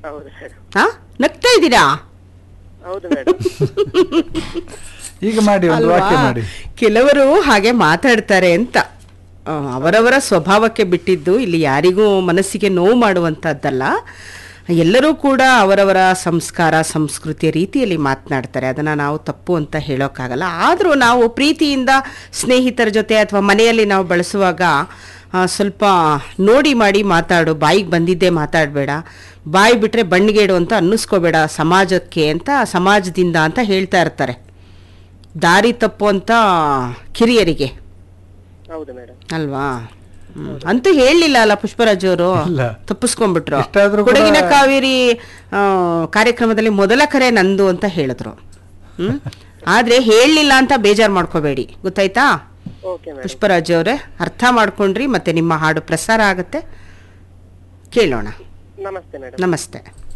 ಹೌದು ಮೇಡಮ್ ಹಾ ನಗ್ತಾ ಇದ್ದೀರಾ ಹೌದು ಮೇಡಮ್ ಈಗ ಮಾಡಿ ಒಂದು ಅಲ್ವಾ? ವಾಕ್ಯ ಮಾಡಿ ಕೆಲವರು ಹಾಗೆ ಮಾತಾಡ್ತಾರೆ ಅಂತ ಆ, ಅವರವರ ಸ್ವಭಾವಕ್ಕೆ ಬಿಟ್ಟಿದ್ದು ಇಲ್ಲಿ ಯಾರಿಗೂ ಮನಸ್ಸಿಗೆ ನೋವು ಮಾಡುವಂಥದ್ದಲ್ಲ ಎಲ್ಲರೂ ಕೂಡ ಅವರವರ ಸಂಸ್ಕಾರ ಸಂಸ್ಕೃತಿಯ ರೀತಿಯಲ್ಲಿ ಮಾತನಾಡ್ತಾರೆ ಅದನ್ನು ನಾವು ತಪ್ಪು ಅಂತ ಹೇಳೋಕ್ಕಾಗಲ್ಲ ಆದರೂ ನಾವು ಪ್ರೀತಿಯಿಂದ ಸ್ನೇಹಿತರ ಜೊತೆ ಅಥವಾ ಮನೆಯಲ್ಲಿ ನಾವು ಬಳಸುವಾಗ ಆ, ಸ್ವಲ್ಪ ನೋಡಿ ಮಾಡಿ ಮಾತಾಡು ಬಾಯಿಗೆ ಬಂದಿದ್ದೇ ಮಾತಾಡಬೇಡ ಬಾಯಿ ಬಿಟ್ಟರೆ ಬಣ್ಣಿಗೇಡು ಅಂತ ಅನ್ನಿಸ್ಕೋಬೇಡ ಸಮಾಜಕ್ಕೆ ಅಂತ ಸಮಾಜದಿಂದ ಅಂತ ಹೇಳ್ತಾ ಇರ್ತಾರೆ ದಾರಿ ತಪ್ಪು ಅಂತ ಕಿರಿಯರಿಗೆ ಹೌದು ಮೇಡಮ್ ಅಲ್ವಾ ಹ್ಮ್. ಅಂತೂ ಹೇಳಲಿಲ್ಲ ಅಲ್ಲ ಪುಷ್ಪರಾಜ್ ಅವರು ಇಲ್ಲ. ತಪ್ಪಿಸ್ಕೊಂಡ್ಬಿಟ್ರು ಎಷ್ಟಾದ್ರೂ ಕೂಡ- ಕೊಡಗಿನ ಕಾವೇರಿ ಆ, ಕಾರ್ಯಕ್ರಮದಲ್ಲಿ ಮೊದಲ ಕರೆ ನಂದು ಅಂತ ಹೇಳಿದ್ರು ಹ್ಮ್ ಆದ್ರೆ ಹೇಳಲಿಲ್ಲ ಅಂತ ಬೇಜಾರು ಮಾಡ್ಕೋಬೇಡಿ ಗೊತ್ತಾಯ್ತಾ ಓಕೆ ಮೇಡಮ್ ಪುಷ್ಪರಾಜ್ ಅವರೇ ಅರ್ಥ ಮಾಡ್ಕೊಂಡ್ರಿ ಮತ್ತೆ ನಿಮ್ಮ ಹಾಡು ಪ್ರಸಾರ ಆಗತ್ತೆ ಕೇಳೋಣ ನಮಸ್ತೆ ಮೇಡಮ್ ನಮಸ್ತೆ